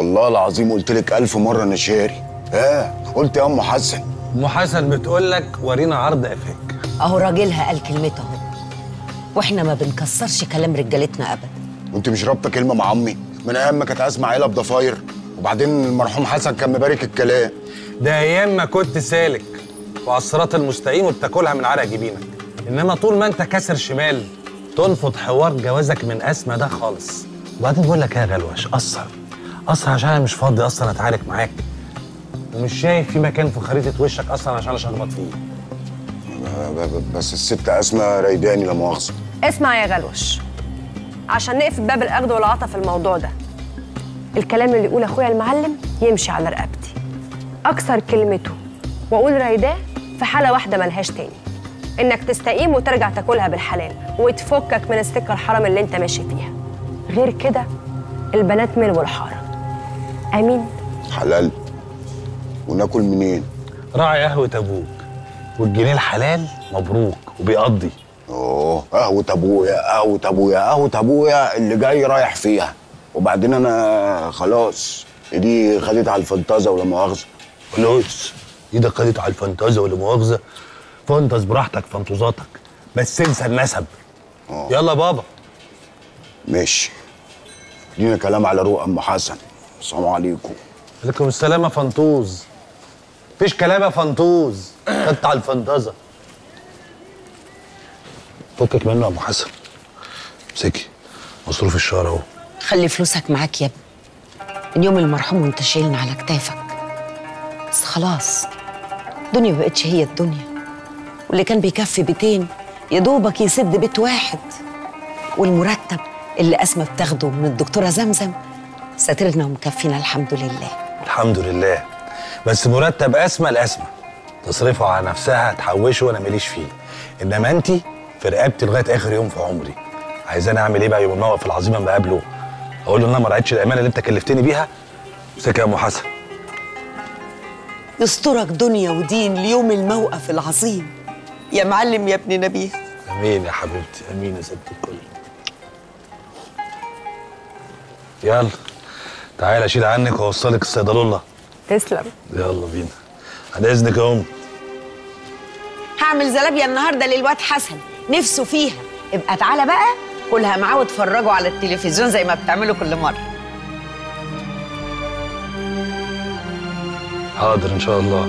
والله العظيم قلت لك ألف مرة أنا شاري ها قلت يا أم حسن ام حسن بتقول لك ورينا عرض قفاك اهو راجلها قال كلمته اهو واحنا ما بنكسرش كلام رجالتنا ابدا وأنت مش رابطة كلمة مع أمي من أيام ما كانت أسمع عيلة بضفاير وبعدين المرحوم حسن كان مبارك الكلام ده ايام ما كنت سالك وعلى الصراط المستقيم وبتاكلها من عرق جبينك انما طول ما انت كاسر شمال تنفض حوار جوازك من اسمى ده خالص وبعدين بقول لك ايه يا غلوش قصر قصر عشان انا مش فاضي اصلا اتعارك معاك ومش شايف في مكان في خريطه وشك اصلا عشان اشخبط فيه ب- ب- بس الست أسماء رايداني لا مؤاخذة اسمع يا غلوش عشان نقفل باب الاخذ والعطا في الموضوع ده الكلام اللي يقول اخويا المعلم يمشي على رقبتي اكسر كلمته واقول رايداه في حاله واحده ملهاش تاني انك تستقيم وترجع تاكلها بالحلال وتفكك من السكه الحرام اللي انت ماشي فيها غير كده البنات ملو الحاره امين حلال وناكل منين؟ راعي قهوه ابوك والجنيه الحلال مبروك وبيقضي اوه قهوة ابويا قهوة ابويا قهوة ابويا اللي جاي رايح فيها وبعدين انا خلاص دي خدت على الفنطازة ولا مؤاخذة خلاص ايدك خدت على الفانتازا ولا مؤاخذه فانتز براحتك فانتوزاتك بس انسى النسب يلا بابا ماشي لينا كلام على روق ام حسن السلام عليكم عليكم السلام يا فنطوز مفيش كلام يا فنطوز خدت على الفانتازا فكك منه يا ابو حسن امسكي مصروف الشهر اهو خلي فلوسك معاك يا ابني من يوم المرحوم وانت شايلنا على كتافك بس خلاص الدنيا مبقتش هي الدنيا واللي كان بيكفي بيتين يا دوبك يسد بيت واحد والمرتب اللي أسمى بتاخده من الدكتورة زمزم ساترنا ومكفينا الحمد لله الحمد لله بس مرتب اسمى لاسمى تصرفه على نفسها تحوشه وانا ماليش فيه انما انت في رقبتي لغايه اخر يوم في عمري عايزاني اعمل ايه بقى يوم الموقف العظيم اما بقابله اقول له ان انا ما رعيتش الامانه اللي انت كلفتني بيها امسك يا ام حسن يسترك دنيا ودين ليوم الموقف العظيم يا معلم يا ابن نبيه امين يا حبيبتي امين يا ست الكل يلا تعالى اشيل عنك واوصلك الصيدليه تسلم يلا بينا على اذنك يا ام هعمل زلابيا النهارده للواد حسن نفسه فيها ابقى تعالى بقى كلها معاه واتفرجوا على التلفزيون زي ما بتعملوا كل مره حاضر ان شاء الله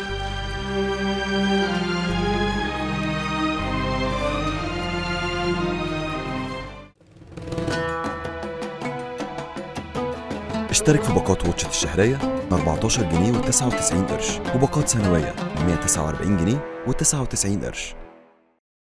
اشترك في باقات واتشت الشهرية ب 14 جنيه و99 قرش وباقات سنوية ب 149 جنيه و99 قرش